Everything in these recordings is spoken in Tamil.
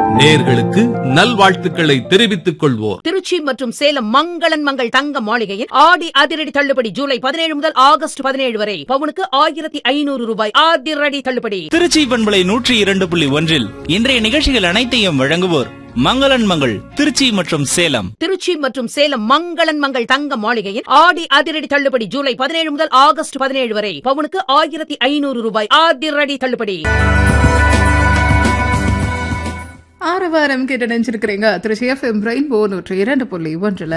நேர்களுக்கு நல்வாழ்த்துக்களை தெரிவித்துக் கொள்வோர் திருச்சி மற்றும் சேலம் மங்களன் மங்கள் தங்க மாளிகையில் ஆடி அதிரடி தள்ளுபடி ஜூலை பதினேழு முதல் ஆகஸ்ட் பதினேழு வரை பவுனுக்கு ஆயிரத்தி ஐநூறு ரூபாய் அதிரடி தள்ளுபடி திருச்சி பண்பலை நூற்றி இரண்டு புள்ளி ஒன்றில் இன்றைய நிகழ்ச்சிகள் அனைத்தையும் வழங்குவோர் மங்களன் மங்கள் திருச்சி மற்றும் சேலம் திருச்சி மற்றும் சேலம் மங்களன் மங்கள் தங்க மாளிகையில் ஆடி அதிரடி தள்ளுபடி ஜூலை பதினேழு முதல் ஆகஸ்ட் பதினேழு வரை பவுனுக்கு ஆயிரத்தி ஐநூறு ரூபாய் அதிரடி தள்ளுபடி ஆறு வாரம் கேட்டு நினைச்சிருக்கிறீங்க திருச்சி எஃப்எம் ரெயின்போ நூற்றி இரண்டு புள்ளி ஒன்றுல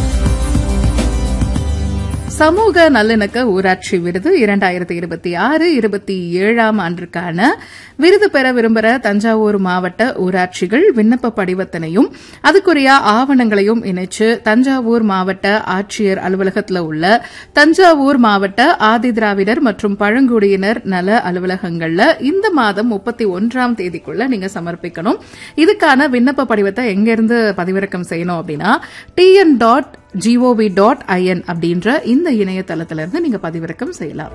சமூக நல்லிணக்க ஊராட்சி விருது இரண்டாயிரத்தி இருபத்தி ஆறு இருபத்தி ஏழாம் ஆண்டிற்கான விருது பெற விரும்புகிற தஞ்சாவூர் மாவட்ட ஊராட்சிகள் விண்ணப்ப படிவத்தினையும் அதுக்குரிய ஆவணங்களையும் இணைச்சு தஞ்சாவூர் மாவட்ட ஆட்சியர் அலுவலகத்தில் உள்ள தஞ்சாவூர் மாவட்ட ஆதிதிராவிடர் மற்றும் பழங்குடியினர் நல அலுவலகங்கள்ல இந்த மாதம் முப்பத்தி ஒன்றாம் தேதிக்குள்ள நீங்க சமர்ப்பிக்கணும் இதுக்கான விண்ணப்ப படிவத்தை எங்கிருந்து பதிவிறக்கம் செய்யணும் அப்படின்னா TN dot GOV dot IN அப்படின்ற இந்த இணையதளத்திலிருந்து நீங்க பதிவிறக்கம் செய்யலாம்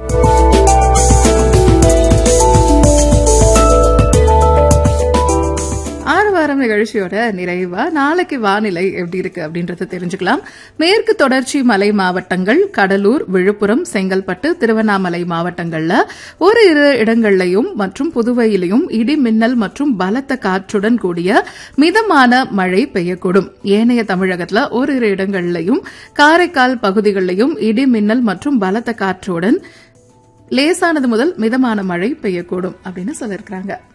ஆறு வாரம் நிகழ்ச்சியோட நிறைவா நாளைக்கு வானிலை எப்படி இருக்கு அப்படின்றத தெரிஞ்சுக்கலாம் மேற்கு தொடர்ச்சி மலை மாவட்டங்கள் கடலூர் விழுப்புரம் செங்கல்பட்டு திருவண்ணாமலை மாவட்டங்கள்ல ஒரு இரு இடங்கள்லையும் மற்றும் புதுவையிலையும் இடி மின்னல் மற்றும் பலத்த காற்றுடன் கூடிய மிதமான மழை பெய்யக்கூடும் ஏனைய தமிழகத்துல ஒரு இரு இடங்கள்லையும் காரைக்கால் பகுதிகளிலையும் இடி மின்னல் மற்றும் பலத்த காற்றுடன் லேசானது முதல் மிதமான மழை பெய்யக்கூடும் அப்படின்னு சொல்லியிருக்கிறாங்க